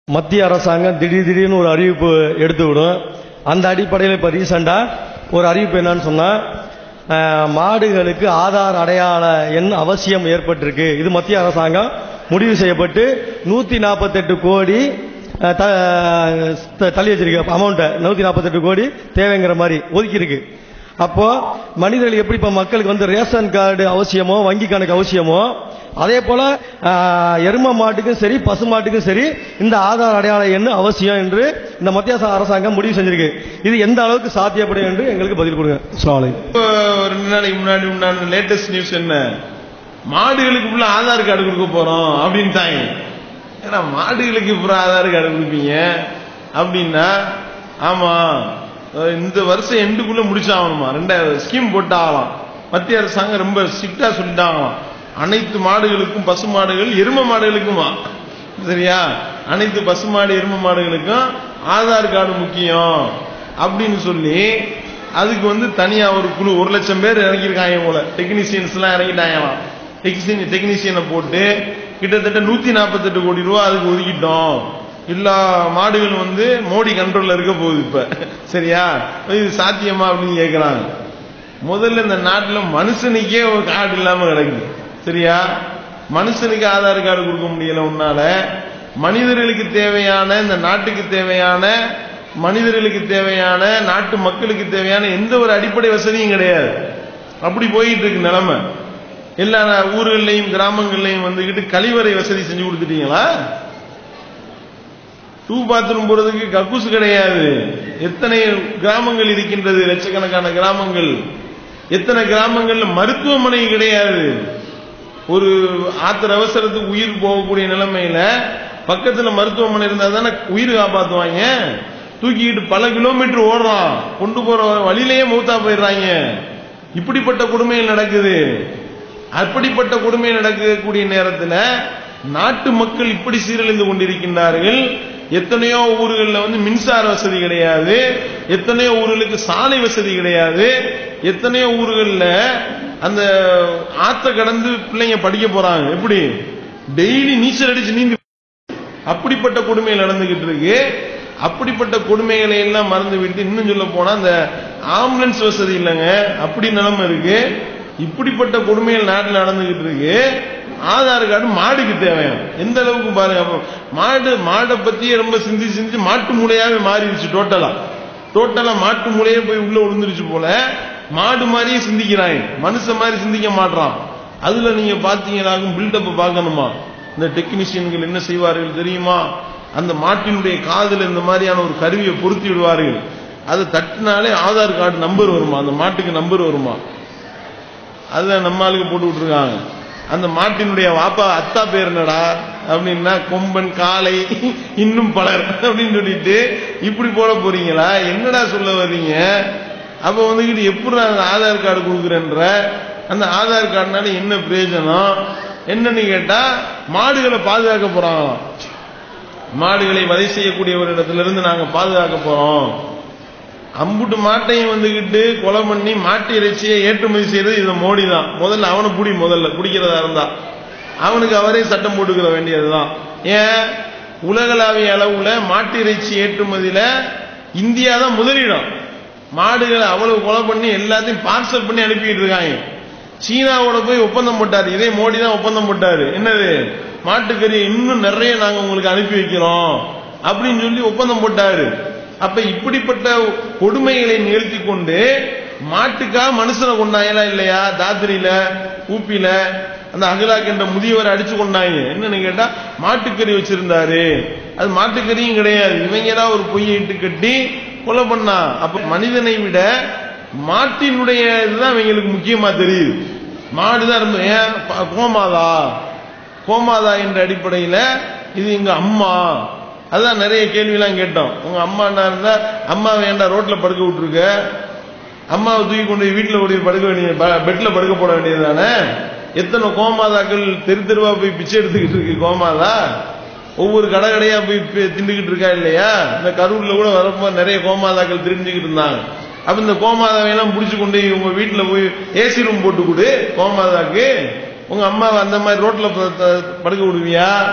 மத்திய அரசாங்கம் திடீர் திடீர்னு ஒரு அறிவிப்பு எடுத்து விடும் அந்த அடிப்படையில் இப்போ ரீசெண்டாக ஒரு அறிவிப்பு என்னன்னு சொன்னால் மாடுகளுக்கு ஆதார் அடையாள எண் அவசியம் ஏற்பட்டிருக்கு இது மத்திய அரசாங்கம் முடிவு செய்யப்பட்டு நூற்றி நாற்பத்தெட்டு கோடி அஹ், த- த- தள்ளி வச்சிருக்கு அமௌண்ட்டை நூற்றி நாற்பத்தெட்டு கோடி தேவைங்கிற மாதிரி ஒதுக்கியிருக்கு அப்போ மனிதர்கள் எப்படி இப்ப மக்களுக்கு வந்து ரேஷன் கார்டு அவசியமோ வங்கி கணக்கு அவசியமோ அதே போல ஆஹ், எரும மாட்டுக்கும் சரி பசு மாட்டுக்கும் சரி இந்த ஆதார் அடையாள எண் அவசியம் என்று இந்த மத்திய அரசு- அரசாங்கம் முடிவு செஞ்சிருக்கு இது எந்த அளவுக்கு சாத்தியப்படும் என்று எங்களுக்கு பதில் கொடுங்க சாலை இப்போ ரெண்டு நாளைக்கு முன்னாடி முன்னாடி லேட்டஸ்ட் நியூஸ் என்ன மாடுகளுக்கு ஃபுல்லா ஆதார் கார்டு கொடுக்க போறோம் அப்படின்ட்டாங்க ஏன்னா மாடுகளுக்கு அப்புறம் ஆதார் கார்டு கொடுப்பீங்க அப்படின்னா ஆமா அஹ் இந்த வருஷம் எண்டுக்குள்ள முடிச்சாகணுமா ரெண்டாயிரம் ஸ்கீம் போட்டாகலாம் மத்திய அரசாங்கம் ரொம்ப ஸ்ட்ரிக்டா சொல்லிட்டாங்களாம் அனைத்து மாடுகளுக்கும் பசு மாடுகள் எரும மாடுகளுக்குமா சரியா அனைத்து பசு மாடு எரும மாடுகளுக்கும் ஆதார் கார்டு முக்கியம் அப்படின்னு சொல்லி அதுக்கு வந்து தனியா ஒரு குழு ஒரு லட்சம் பேர் இறங்கியிருக்காங்க போல டெக்னீசியன்ஸ் எல்லாம் இறங்கிட்டாங்களாம் டெக்னீசியன் டெக்னீசியனை போட்டு கிட்டத்தட்ட நூத்தி நாற்பத்தெட்டு கோடி ரூபா அதுக்கு ஒதுக்கிட்டோம் எல்லா மாடுகளும் வந்து மோடி கண்ட்ரோல்ல இருக்க போகுது இப்ப சரியா இது சாத்தியமா அப்படின்னு கேக்குறாங்க முதல்ல இந்த நாட்டுல மனுஷனுக்கே ஒரு கார்டு இல்லாம கிடக்குது சரியா மனுஷனுக்கு ஆதார் கார்டு கொடுக்க முடியல உன்னால மனிதர்களுக்கு தேவையான இந்த நாட்டுக்கு தேவையான மனிதர்களுக்கு தேவையான நாட்டு மக்களுக்கு தேவையான எந்த ஒரு அடிப்படை வசதியும் கிடையாது அப்படி போயிட்டு இருக்கு நிலைமை எல்லா ஊர்கள்லையும் கிராமங்கள்லையும் வந்துகிட்டு கழிவறை வசதி செஞ்சு கொடுத்துட்டீங்களா டூ பாத்ரூம் போறதுக்கு கக்கூசு கிடையாது எத்தனை கிராமங்கள் இருக்கின்றது லட்சக்கணக்கான கிராமங்கள் எத்தனை கிராமங்கள்ல மருத்துவமனை கிடையாது ஒரு ஆத்திர அவசரத்துக்கு உயிர் போகக்கூடிய நிலைமையில பக்கத்துல மருத்துவமனை இருந்தா தானே உயிர் காப்பாத்துவாங்க தூக்கிக்கிட்டு பல கிலோமீட்டர் ஓடுறான் கொண்டு போற வழியிலேயே மூத்தா போயிடுறாங்க இப்படிப்பட்ட கொடுமைகள் நடக்குது அப்படிப்பட்ட கொடுமை நடக்கக்கூடிய நேரத்துல நாட்டு மக்கள் இப்படி சீரழிந்து கொண்டிருக்கின்றார்கள் எத்தனையோ ஊர்களில் வந்து மின்சார வசதி கிடையாது எத்தனையோ ஊர்களுக்கு சாலை வசதி கிடையாது எத்தனையோ ஊர்களில் அந்த ஆத்த கடந்து பிள்ளைங்க படிக்க போறாங்க எப்படி டெய்லி நீச்சல் அடிச்சு நீந்தி அப்படிப்பட்ட கொடுமைகள் நடந்துகிட்டு இருக்கு அப்படிப்பட்ட கொடுமைகளை எல்லாம் மறந்து விட்டு இன்னும் சொல்ல போனா அந்த ஆம்புலன்ஸ் வசதி இல்லைங்க அப்படி நிலைமை இருக்கு இப்படிப்பட்ட கொடுமைகள் நாட்டில் நடந்துகிட்டு இருக்கு ஆதார் கார்டு மாடுக்கு தேவையான எந்த அளவுக்கு பாருங்க அப்ப மாடு மாடை பத்தியே ரொம்ப சிந்தி சிந்தி மாட்டு மூளையாவே மாறிடுச்சு டோட்டலா டோட்டலா மாட்டு மூளையே போய் உள்ள விழுந்துருச்சு போல மாடு மாதிரியே சிந்திக்கிறாங்க மனுஷன் மாதிரி சிந்திக்க மாட்றான் அதுல நீங்க பாத்தீங்கன்னாக்கும் பில்டப் பார்க்கணுமா இந்த டெக்னீஷியன்கள் என்ன செய்வார்கள் தெரியுமா அந்த மாட்டினுடைய காதுல இந்த மாதிரியான ஒரு கருவியை பொருத்தி விடுவார்கள் அதை தட்டினாலே ஆதார் கார்டு நம்பர் வருமா அந்த மாட்டுக்கு நம்பர் வருமா அதுதான் நம்ம ஆளுக்கு போட்டு விட்டுருக்காங்க அந்த மாட்டினுடைய வாப்பா அத்தா பேர் என்னடா அப்படின்னா கொம்பன் காளை இன்னும் பலர் அப்படின்னு சொல்லிட்டு இப்படி போட போறீங்களா என்னடா சொல்ல வர்றீங்க அப்ப வந்துகிட்டு எப்படி அந்த ஆதார் கார்டு கொடுக்குறேன்ற அந்த ஆதார் கார்டுனால என்ன பிரயோஜனம் என்னன்னு கேட்டா மாடுகளை பாதுகாக்க போறாங்களாம் மாடுகளை வதை செய்யக்கூடியவரிடத்திலிருந்து நாங்க பாதுகாக்க போறோம் அம்புட்டு மாட்டையும் வந்துகிட்டு கொலை பண்ணி மாட்டு இறைச்சியை ஏற்றுமதி செய்யறது இந்த மோடி தான் முதல்ல அவனை புடி முதல்ல குடிக்கிறதா இருந்தா அவனுக்கு அவரே சட்டம் போட்டுக்கிற வேண்டியதுதான் ஏன் உலகளாவிய அளவுல மாட்டு இறைச்சி ஏற்றுமதியில இந்தியா தான் முதலிடம் மாடுகளை அவ்வளவு கொலை பண்ணி எல்லாத்தையும் பார்சல் பண்ணி அனுப்பிட்டு இருக்காங்க சீனாவோட போய் ஒப்பந்தம் போட்டாரு இதே மோடி தான் ஒப்பந்தம் போட்டாரு என்னது மாட்டுக்கறி இன்னும் நிறைய நாங்க உங்களுக்கு அனுப்பி வைக்கிறோம் அப்படின்னு சொல்லி ஒப்பந்தம் போட்டாரு அப்ப இப்படிப்பட்ட கொடுமைகளை நிகழ்த்தி கொண்டு மாட்டுக்கா மனுஷனை கொண்டாங்களா இல்லையா தாத்திரியில ஊப்பில அந்த அகலாக் என்ற முதியவரை அடிச்சு கொண்டாங்க என்னன்னு கேட்டா மாட்டுக்கறி வச்சிருந்தாரு அது மாட்டுக்கறியும் கிடையாது இவங்க தான் ஒரு பொய்யை இட்டு கட்டி கொலை பண்ணா அப்ப மனிதனை விட மாட்டினுடைய இதுதான் இவங்களுக்கு முக்கியமா தெரியுது மாடுதான் ரொம்ப ஏன் ப- கோமாதா கோமாதா என்ற அடிப்படையில இது எங்க அம்மா அதான் நிறைய கேள்விலாம் கேட்டோம் உங்க அம்மா என்ன இருந்தா அம்மா வேண்டாம் ரோட்ல படுக்க விட்டுருக்க அம்மாவை தூக்கி கொண்டு போய் வீட்டுல ஓடி படுக்க வேண்டிய ப- பெட்ல படுக்க போட வேண்டியது தானே எத்தனை கோமாதாக்கள் தெரு தெருவா போய் பிச்சை எடுத்துக்கிட்டு இருக்கு கோமாதா ஒவ்வொரு கடை கடையா போய் பி- தின்னுக்கிட்டு இருக்கா இல்லையா இந்த கரூர்ல கூட வரும்போது நிறைய கோமாதாக்கள் தெரிஞ்சுக்கிட்டு இருந்தாங்க அப்ப இந்த கோமாதாவை எல்லாம் புடிச்சு கொண்டு போய் உங்க வீட்டுல போய் ஏசி ரூம் போட்டு கொடு கோமாதாக்கு உங்க அம்மாவை அந்த மாதிரி ரோட்ல ப- த- படுக்க விடுவியா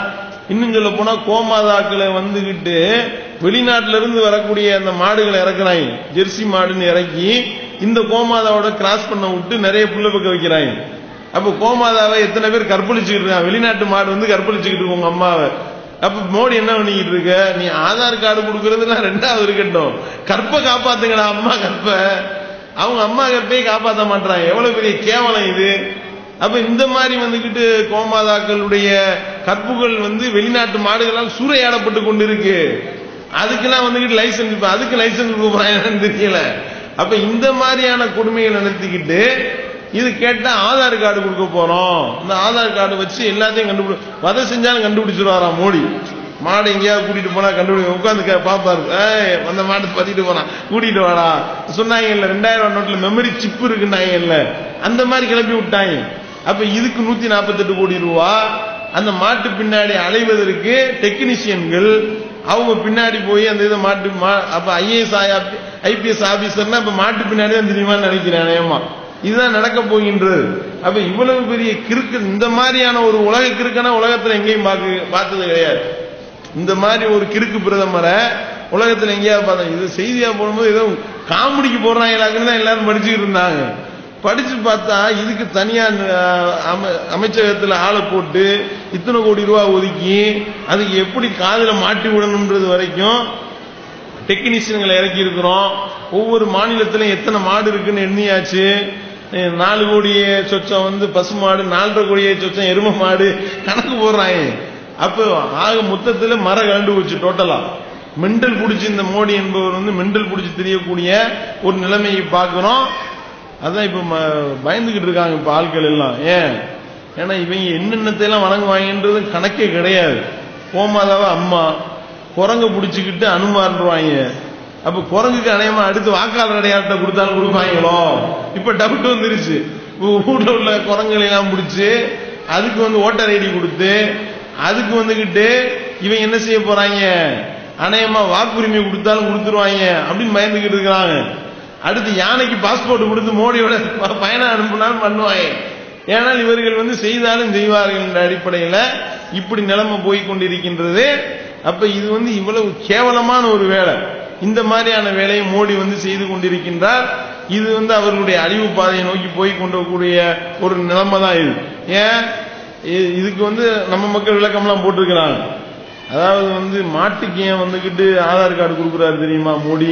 இன்னும் சொல்ல போனா கோமாதாக்களை வந்துகிட்டு வெளிநாட்டுல இருந்து வரக்கூடிய அந்த மாடுகளை இறக்குறாங்க ஜெர்சி மாடுன்னு இறக்கி இந்த கோமாதாவோட கிராஸ் பண்ண விட்டு நிறைய புள்ள பக்க வைக்கிறாங்க அப்ப கோமாதாவை எத்தனை பேர் கற்பழிச்சுக்கிட்டு இருக்காங்க வெளிநாட்டு மாடு வந்து கற்பழிச்சுக்கிட்டு இருக்கு உங்க அம்மாவை அப்ப மோடி என்ன பண்ணிக்கிட்டு இருக்க நீ ஆதார் கார்டு கொடுக்கறதுலாம் ரெண்டாவது இருக்கட்டும் கற்பை காப்பாத்துங்கடா அம்மா கற்பை அவங்க அம்மா கற்பையை காப்பாத்த மாட்டாங்க எவ்வளவு பெரிய கேவலம் இது அப்ப இந்த மாதிரி வந்துகிட்டு கோமாதாக்களுடைய கற்புகள் வந்து வெளிநாட்டு மாடுகளால் சூறையாடப்பட்டு கொண்டு இருக்கு அதுக்கெல்லாம் வந்துகிட்டு லைசன்ஸ் இப்ப அதுக்கு லைசன்ஸ் கொடுக்குறாங்கன்னு தெரியல அப்ப இந்த மாதிரியான கொடுமைகள் நடத்திக்கிட்டு இது கேட்டா ஆதார் கார்டு கொடுக்க போறோம் இந்த ஆதார் கார்டு வச்சு எல்லாத்தையும் கண்டுபிடி வதை செஞ்சாலும் கண்டுபிடிச்சிருவாராம் மோடி மாடு எங்கேயாவது கூட்டிட்டு போனா கண்டுபிடி உட்காந்து பாப்பாரு ஏய் அந்த மாடு பத்திட்டு போறான் கூட்டிட்டு வாடா சொன்னாங்க இல்ல ரெண்டாயிரம் ரூபாய் நோட்ல மெமரி சிப் இருக்குன்னாங்க இல்ல அந்த மாதிரி கிளப்பி விட்டாங்க அப்ப இதுக்கு நூத்தி நாற்பத்தெட்டு கோடி ரூபா அந்த மாட்டு பின்னாடி அலைவதற்கு டெக்னீஷியன்கள் அவங்க பின்னாடி போய் அந்த இதை மாட்டு மா- அப்ப ஐஏஎஸ் ஐபிஎஸ் ஆபீசர்னா இப்ப மாட்டு பின்னாடி தான் தெரியுமான்னு நினைக்கிறேன் ஏமா இதுதான் நடக்க போகின்றது அப்ப இவ்வளவு பெரிய கிறுக்கு இந்த மாதிரியான ஒரு உலக கிறுக்கனா உலகத்துல எங்கேயும் பார்க்க பார்த்தது கிடையாது இந்த மாதிரி ஒரு கிறுக்கு பிரதமரை உலகத்துல எங்கேயாவது பார்த்தா இது செய்தியா போடும்போது ஏதோ காமெடிக்கு போடுறாங்களாக்குன்னு தான் எல்லாரும் படிச்சுக்கிட்டு இருந்தாங்க படிச்சு பார்த்தா இதுக்கு தனியா அஹ், அம- அமைச்சகத்துல ஆளை போட்டு இத்தனை கோடி ரூபாய் ஒதுக்கி அதுக்கு எப்படி காதுல மாட்டி விடணும்ன்றது வரைக்கும் டெக்னீஷியன்களை இறக்கி இருக்கிறோம் ஒவ்வொரு மாநிலத்திலும் எத்தனை மாடு இருக்குன்னு எண்ணியாச்சு அஹ் நாலு கோடியே சொச்சம் வந்து பசு மாடு நாலரை கோடியே சொச்சம் எரும மாடு கணக்கு போடுறாங்க அப்போ ஆக மொத்தத்துல மர கலண்டு போச்சு டோட்டலா மெண்டல் புடிச்சு இந்த மோடி என்பவர் வந்து மெண்டல் புடிச்சு தெரியக்கூடிய ஒரு நிலைமையை பார்க்கிறோம் அதான் இப்ப ம- பயந்துகிட்டு இருக்காங்க இப்ப ஆட்கள் எல்லாம் ஏன் ஏன்னா இவங்க என்னென்னத்தை எல்லாம் வணங்குவாங்கன்றது கணக்கே கிடையாது கோமாதாவ அம்மா குரங்க பிடிச்சுக்கிட்டு அனுமாறுவாங்க அப்ப குரங்குக்கு அநேகமா அடுத்து வாக்காளர் அடையாளத்தை கொடுத்தாலும் கொடுப்பாங்களோ இப்ப டவுட் வந்துருச்சு ஊ- ஊர்ல உள்ள குரங்களை எல்லாம் பிடிச்சு அதுக்கு வந்து ஓட்டர் ஐடி கொடுத்து அதுக்கு வந்துகிட்டு இவங்க என்ன செய்ய போறாங்க அநேகமா வாக்குரிமை கொடுத்தாலும் கொடுத்துருவாங்க அப்படின்னு பயந்துகிட்டு இருக்கிறாங்க அடுத்து யானைக்கு பாஸ்போர்ட் கொடுத்து மோடியோட ப- பயணம் அனுப்புனாலும் பண்ணுவாங்க ஏனால் இவர்கள் வந்து செய்தாலும் செய்வார்கள் என்ற அடிப்படையில் இப்படி நிலைமை போய் கொண்டிருக்கின்றது அப்ப இது வந்து இவ்வளவு கேவலமான ஒரு வேலை இந்த மாதிரியான வேலையை மோடி வந்து செய்து கொண்டிருக்கின்றார் இது வந்து அவர்களுடைய அழிவு பாதையை நோக்கி போய் கொண்டிருக்கக்கூடிய ஒரு நிலைமை தான் இது ஏன் இ- இதுக்கு வந்து நம்ம மக்கள் விளக்கம்லாம் போட்டிருக்கிறாங்க அதாவது வந்து மாட்டுக்கு ஏன் வந்துகிட்டு ஆதார் கார்டு கொடுக்குறாரு தெரியுமா மோடி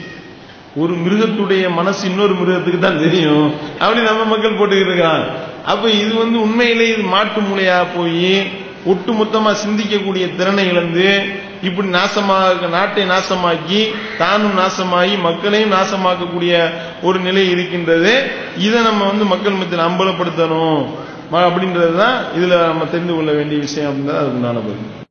ஒரு மிருகத்துடைய மனசு இன்னொரு மிருகத்துக்கு தான் தெரியும் அப்படி நம்ம மக்கள் போட்டுக்கிட்டு இருக்காங்க அப்ப இது வந்து உண்மையிலே இது மாட்டு மூளையா போய் ஒட்டு மொத்தமா சிந்திக்கக்கூடிய திறனை இழந்து இப்படி நாசமாக நாட்டை நாசமாக்கி தானும் நாசமாகி மக்களையும் நாசமாக்கக்கூடிய ஒரு நிலை இருக்கின்றது இதை நம்ம வந்து மக்கள் மத்தியில் அம்பலப்படுத்தணும் ம- அப்படின்றது தான் இதுல நம்ம தெரிந்து கொள்ள வேண்டிய விஷயம் அப்படின்றது அதுக்கு உண்டான பதில்